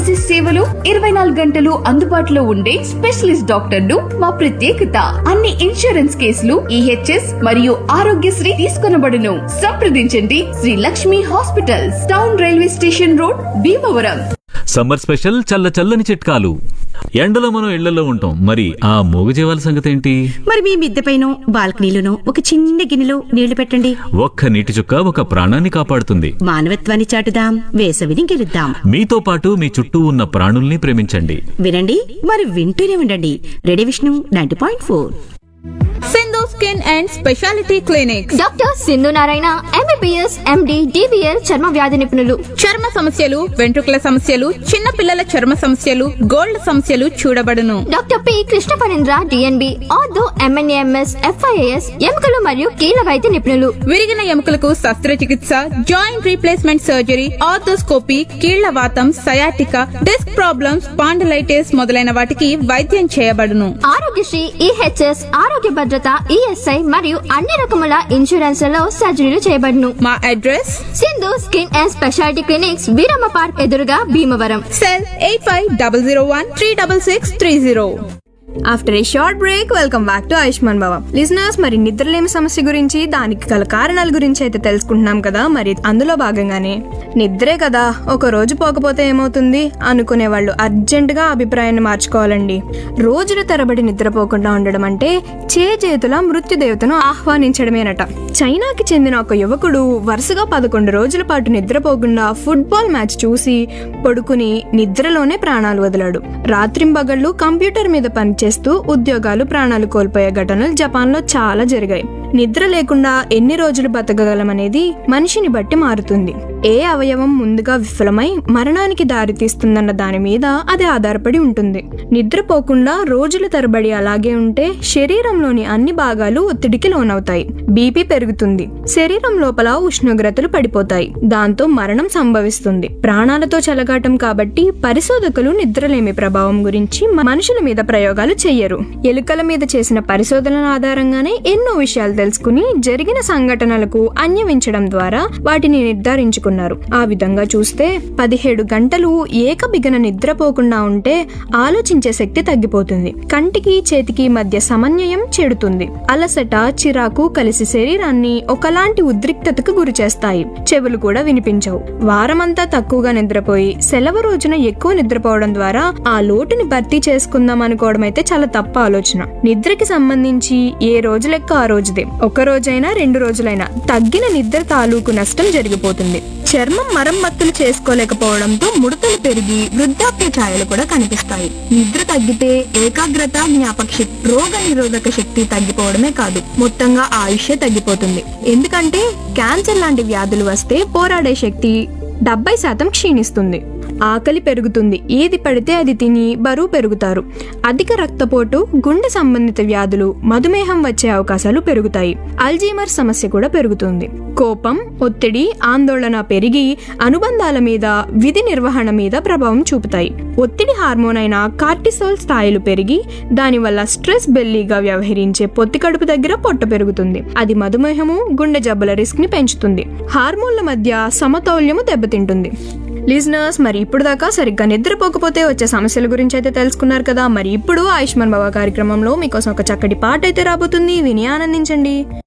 dialysis సేవలు ఇరవై నాలుగు గంటలు అందుబాటులో ఉండే స్పెషలిస్ట్ డాక్టర్లు మా ప్రత్యేకత అన్ని ఇన్సూరెన్స్ కేసులు ఈహెచ్ఎస్ మరియు ఆరోగ్యశ్రీ తీసుకొనబడును సంప్రదించండి Sri Lakshmi hospitals town railway station road Bhimavaram summer special చల్ల చల్లని చిట్కాలు ఎండలో మనం ఇళ్లలో ఉంటాం మరి ఆ మూగజీవాల సంగతి ఏంటి మరి మీ మిద్దె పైన బాల్కనీలోనో ఒక చిన్న గిన్నెలో నీళ్లు పెట్టండి ఒక్క నీటి చుక్క ఒక ప్రాణాన్ని కాపాడుతుంది మానవత్వాన్ని చాటుదాం వేసవిని గెలుద్దాం మీతో పాటు మీ చుట్టూ ఉన్న ప్రాణుల్ని ప్రేమించండి వినండి మరి వింటూనే ఉండండి ready Vishnu ninety point four Sindhu skin and speciality clinic doctor Sindhu Narayana MBBS MD DBL చర్మ వ్యాధి నిపుణులు చర్మ సమస్యలు వెంట్రుకల సమస్యలు చిన్న పిల్లల చర్మ సమస్యలు గోల్డ్ సమస్యలు చూడబడును doctor P Krishna Phanendra DNB ortho MNAMS FIAS ఎముకలు మరియు కీళ్ళ వైద్య నిపుణులు విరిగిన ఎముకలకు శస్త్రచికిత్స జాయింట్ రీప్లేస్మెంట్ సర్జరీ ఆర్థోస్కోపీ కీళ్ల వాతం సయాటిక డిస్క్ ప్రాబ్లమ్స్ పాండలైటిస్ మొదలైన వాటికి వైద్యం చేయబడును ఆరోగ్యశ్రీ ఈహెచ్ఎస్ ఆరోగ్య భద్రత ఈఎస్ఐ మరియు అన్ని రకముల ఇన్సూరెన్స్లలో సర్జరీలు చేయబడును మా address Sindhu skin and speciality clinics Veeramma park ఎదురుగా Bhimavaram cell eight five double zero one three double six three zero after a short break welcome back to Ayushman Baba listeners మరి నిద్రలేమి సమస్య గురించి దానికి గల కారణాల గురించి అయితే తెలుసుకుంటున్నాం కదా మరి అందులో భాగంగానే నిద్రే కదా ఒక రోజు పోకపోతే ఏమవుతుంది అనుకునే వాళ్ళు అర్జెంటుగా అభిప్రాయాన్ని మార్చుకోవాలండి రోజుల తరబడి నిద్రపోకుండా ఉండడం అంటే చే చేతుల మృత్యుదేవతను ఆహ్వానించడమేనట చైనాకి చెందిన ఒక యువకుడు వరుసగా పదకొండు రోజుల పాటు నిద్రపోకుండా ఫుట్బాల్ మ్యాచ్ చూసి పడుకుని నిద్రలోనే ప్రాణాలు వదిలాడు రాత్రింబగళ్ళు కంప్యూటర్ మీద పనిచేస్తూ ఉద్యోగాలు ప్రాణాలు కోల్పోయే ఘటనలు జపాన్లో చాలా జరిగాయి నిద్ర లేకుండా ఎన్ని రోజులు బతకగలమనేది మనిషిని బట్టి మారుతుంది ఏ అవయవం ముందుగా విఫలమై మరణానికి దారితీస్తుందన్న దాని మీద అది ఆధారపడి ఉంటుంది నిద్రపోకుండా రోజుల తరబడి అలాగే ఉంటే శరీరంలోని అన్ని భాగాలు ఒత్తిడికి లోనవుతాయి బీపీ పెరుగుతుంది శరీరం లోపల ఉష్ణోగ్రతలు పడిపోతాయి దాంతో మరణం సంభవిస్తుంది ప్రాణాలతో చెలగాటం కాబట్టి పరిశోధకులు నిద్రలేమి ప్రభావం గురించి మనుషుల మీద ప్రయోగాలు చెయ్యరు ఎలుకల మీద చేసిన పరిశోధనల ఆధారంగానే ఎన్నో విషయాలు తెలుసుకుని జరిగిన సంఘటనలకు అన్యవించడం ద్వారా వాటిని నిర్ధారించుకున్నారు ఆ విధంగా చూస్తే పదిహేడు గంటలు ఏకబిగన నిద్రపోకుండా ఉంటే ఆలోచించే శక్తి తగ్గిపోతుంది కంటికి చేతికి మధ్య సమన్వయం చెడుతుంది అలసట చిరాకు కలిసి శరీరాన్ని ఒకలాంటి ఉద్రిక్తతకు గురి చేస్తాయి చెవులు కూడా వినిపించవు వారమంతా తక్కువగా నిద్రపోయి సెలవు రోజున ఎక్కువ నిద్రపోవడం ద్వారా ఆ లోటుని భర్తీ చేసుకుందాం అనుకోవడం అయితే చాలా తప్ప ఆలోచన నిద్రకి సంబంధించి ఏ రోజు లెక్క ఆ రోజుదే ఒక రోజైనా రెండు రోజులైనా తగ్గిన నిద్ర తాలూకు నష్టం జరిగిపోతుంది చర్మం మరమ్మతులు చేసుకోలేకపోవడంతో ముడతలు పెరిగి వృద్ధాప్య ఛాయలు కూడా కనిపిస్తాయి నిద్ర తగ్గితే ఏకాగ్రత జ్ఞాపక శక్తి రోగ నిరోధక శక్తి తగ్గిపోవడమే కాదు మొత్తంగా ఆయుష్యే తగ్గిపోతుంది ఎందుకంటే క్యాన్సర్ లాంటి వ్యాధులు వస్తే పోరాడే శక్తి డెబ్బై శాతం క్షీణిస్తుంది ఆకలి పెరుగుతుంది ఏది పడితే అది తిని బరువు పెరుగుతారు అధిక రక్తపోటు గుండె సంబంధిత వ్యాధులు మధుమేహం వచ్చే అవకాశాలు పెరుగుతాయి అల్జీమర్ సమస్య కూడా పెరుగుతుంది కోపం ఒత్తిడి ఆందోళన పెరిగి అనుబంధాల మీద విధి నిర్వహణ మీద ప్రభావం చూపుతాయి ఒత్తిడి హార్మోన్ అయిన కార్టిసోల్ స్థాయిలు పెరిగి దానివల్ల స్ట్రెస్ బెల్లీగా వ్యవహరించే పొత్తి కడుపు దగ్గర పొట్ట పెరుగుతుంది అది మధుమేహము గుండె జబ్బల రిస్క్ ని పెంచుతుంది హార్మోన్ల మధ్య సమతౌల్యము దెబ్బతింటుంది లిజనర్స్ మరి ఇప్పుడు దాకా సరిగ్గా నిద్రపోకపోతే వచ్చే సమస్యల గురించి అయితే తెలుసుకున్నారు కదా మరి ఇప్పుడు ఆయుష్మాన్ బాబా కార్యక్రమంలో మీకోసం ఒక చక్కటి పాట అయితే రాబోతుంది విని ఆనందించండి